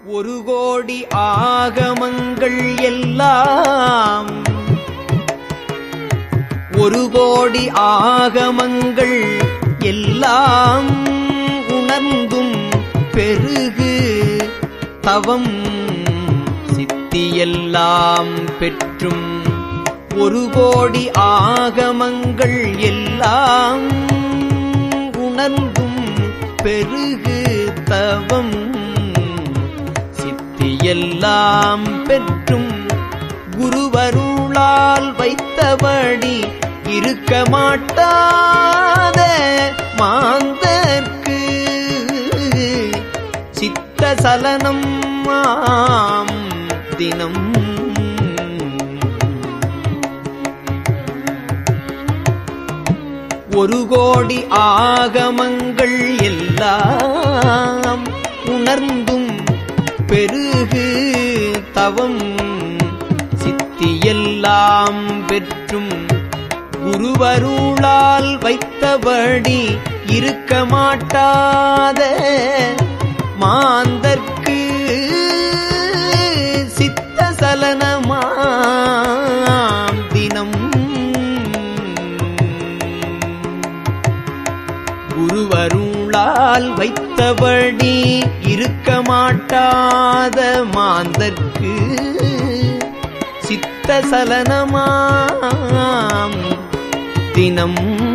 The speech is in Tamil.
ஒரு கோடி ஆகமங்கள் எல்லாம் ஒரு கோடி ஆகமங்கள் எல்லாம் உணர்ந்தும் பெருகு தவம் சித்தியெல்லாம் பெற்றும் ஒரு கோடி ஆகமங்கள் எல்லாம் உணர்ந்தும் பெருகு தவம் சித்தியெல்லாம் பெற்றும் குருவருளால் வைத்தபடி இருக்க மாட்டாத மாந்தர்க்கு சித்த சலனம் மாம் தினம் ஒரு கோடி ஆகமங்கள் எல்லாம் உணர்ந்தும் பெருகு தவம் சித்தியெல்லாம் பெற்றும் குருவருளால் வைத்தபடி இருக்க மாட்டாத மாந்தர்க்கு சித்த சலனமாம் தினம் குருவருளால் வைத்தபடி இருக்க மாட்டாத மாந்தர்க்கு சித்த சலனமாம் தினம்